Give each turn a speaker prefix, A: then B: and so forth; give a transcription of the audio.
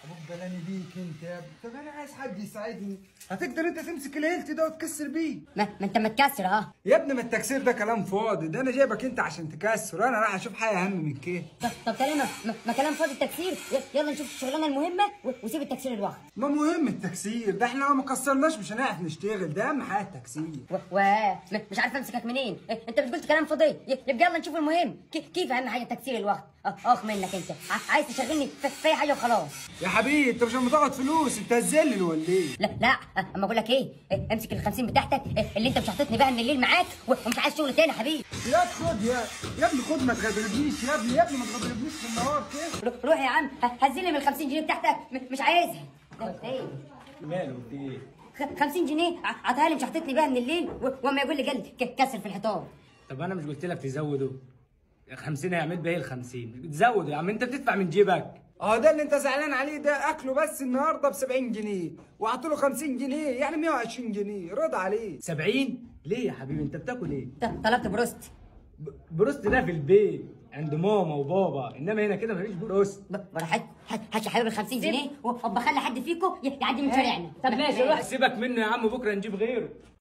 A: ابوك بلاني بيك انت يا ابني طب انا عايز حد يساعدني هتقدر انت تمسك الهيلت ده وتكسر بيه
B: ما, ما انت متكسر اه
A: يا ابني ما التكسير ده كلام فاضي ده انا جايبك انت عشان تكسر انا رايح اشوف حاجه اهم من كده
B: طب طب كلام ما, ما كلام فاضي التكسير ي- يلا نشوف الشغلانه المهمه و- وسيب التكسير لوحده
A: ما مهم التكسير ده احنا لو ما كسرناش مش هنعرف نشتغل ده اهم حاجه التكسير
B: و... و... م- مش عارف امسكك منين إيه، انت بتقول كلام فاضي ي- يبقى يلا نشوف المهم كي- كيف اهم حاجه تكسير الوقت أه، اخ منك انت ع- عايز تشغلني في في اي حاجه وخلاص
A: يا حبيبي انت مش لما تاخد فلوس انت هتذلل ولا ايه
B: لا لا أه، اما اقول لك ايه إيه، امسك ال 50 بتاعتك إيه، اللي انت مش حاططني بقى من الليل معاك و- ومش عايز شغل تاني يا حبيبي
A: يا خد يا يا ابني خد ما تغدربنيش يا ابني يا ابني ما تغدربنيش في النهار كده
B: رو- روح يا عم ه- هزلي من ال 50 جنيه بتاعتك م- مش عايزها ده ايه
C: ماله في ايه؟
B: خ- 50 جنيه ع- عطاها لي مش حاططني بقى من الليل و- واما يقول لي قال ك- كسر في الحيطان
C: طب انا مش قلت لك تزوده 50 يا عماد باقي ال 50 تزود يا عم انت بتدفع من جيبك
A: اه ده اللي انت زعلان عليه ده اكله بس النهارده ب 70 جنيه وعطوا له 50 جنيه يعني 120 جنيه رضا عليه
C: 70 ليه يا حبيبي انت بتاكل ايه؟
B: ط- طلبت بروست
C: ب- بروست ده في البيت عند ماما وبابا انما هنا كده مفيش بروست
B: ب- بروح هات هات هات يا حبيبي ال 50 جنيه وبخلي حد فيكم ي- يعدي من شارعنا
C: طب ماشي روح سيبك منه يا عم بكره نجيب غيره